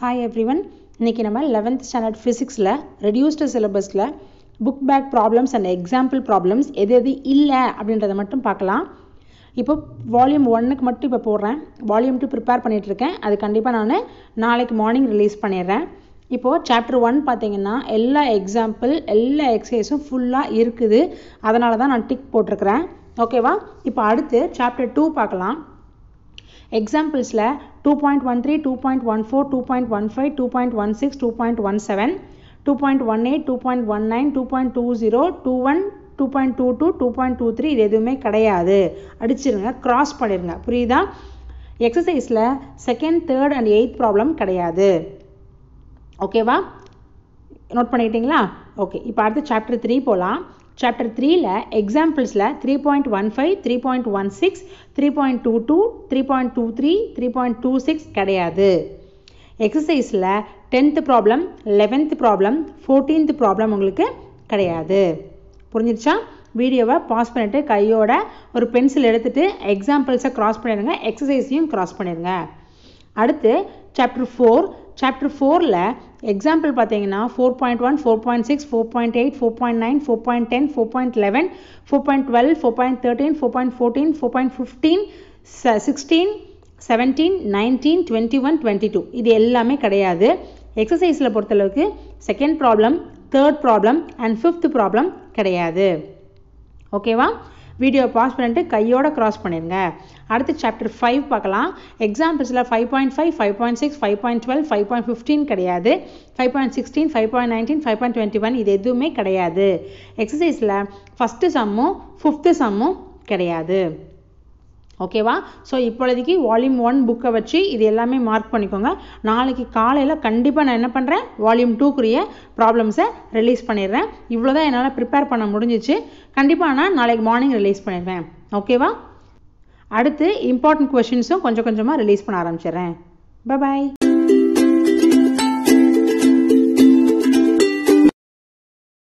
hi everyone இன்னைக்கு நம்ம eleventh standard ஃபிசிக்ஸில் ரெடியூஸ்டு சிலபஸில் book back problems and example problems எது எது இல்லை அப்படின்றத மட்டும் பார்க்கலாம் இப்போ வால்யூம் ஒன்னுக்கு மட்டும் இப்போ போடுறேன் வால்யூம் டூ ப்ரிப்பேர் பண்ணிகிட்ருக்கேன் அது கண்டிப்பாக நான் நாளைக்கு மார்னிங் ரிலீஸ் பண்ணிடுறேன் இப்போது சாப்டர் ஒன் பார்த்தீங்கன்னா எல்லா எக்ஸாம்பிள் எல்லா எக்ஸசைஸும் ஃபுல்லாக இருக்குது அதனால தான் நான் டிக் போட்டிருக்கிறேன் ஓகேவா இப்போ அடுத்து சாப்டர் டூ பார்க்கலாம் எக்ஸாம்பிள்ஸில் two point one three two point one four two point one five two point one six two point one seven two point one eight two point one nine two point two zero two one two point two two two point two three இது எதுவுமே கிடையாது அடிச்சிருங்க cross பண்ணிடுங்க புரியுதா எக்ஸசைஸில் second third and eighth problem கிடையாது ஓகேவா note பண்ணிக்கிட்டீங்களா okay இப்போ அடுத்து சாப்டர் த்ரீ போகலாம் சாப்டர் த்ரீல எக்ஸாம்பிள்ஸில் three point one five three point one six three point two two three point two three three point two six கிடையாது எக்ஸசைஸில் tenth problem eleventh problem fourteenth problem உங்களுக்கு கிடையாது புரிஞ்சிருச்சா வீடியோவை பாஸ் பண்ணிவிட்டு கையோட ஒரு பென்சில் எடுத்துகிட்டு எக்ஸாம்பிள்ஸை க்ராஸ் பண்ணிடுங்க எக்ஸசைஸையும் க்ராஸ் பண்ணிடுங்க அடுத்து சாப்டர் ஃபோர் சாப்டர் ஃபோரில் எக்ஸாம்பிள் பார்த்தீங்கன்னா four point one four point six four point eight four point nine four point ten four point eleven four point twelve four point thirteen four point fourteen four point fifteen sixteen seventeen nineteen twenty one twenty two இது எல்லாமே கிடையாது எக்ஸசைஸில் பொறுத்தளவுக்கு second problem third problem and fifth problem கிடையாது ஓகேவா video pass பண்ணிட்டு கையோட cross பண்ணிடுங்க அடுத்து சாப்டர் ஃபைவ் பார்க்கலாம் எக்ஸாம்பிள்ஸில் five point five five point six five point twelve five point fifteen கிடையாது five point sixteen five point nineteen five point twenty one இது எதுவுமே கிடையாது எக்ஸசைஸில் ஃபஸ்ட்டு சம்மும் ஃபிஃப்த்து சம்மும் கிடையாது ஓகேவா ஸோ இப்பொழுதைக்கு வால்யூம் ஒன் புக்கை வச்சு இது எல்லாமே மார்க் பண்ணிக்கோங்க நாளைக்கு காலையில் கண்டிப்பாக நான் என்ன பண்ணுறேன் வால்யூம் டூக்குரிய ப்ராப்ளம்ஸை ரிலீஸ் பண்ணிடுறேன் இவ்வளோ தான் என்னால் ப்ரிப்பேர் பண்ண முடிஞ்சிச்சு கண்டிப்பாக நான் நாளைக்கு மார்னிங் ரிலீஸ் பண்ணிடுவேன் ஓகேவா அடுத்து இம்பார்ட்டன்ட் கொஷின்ஸும் கொஞ்சம் கொஞ்சமாக ரிலீஸ் பண்ண ஆரம்பிச்சிடுறேன் பாய்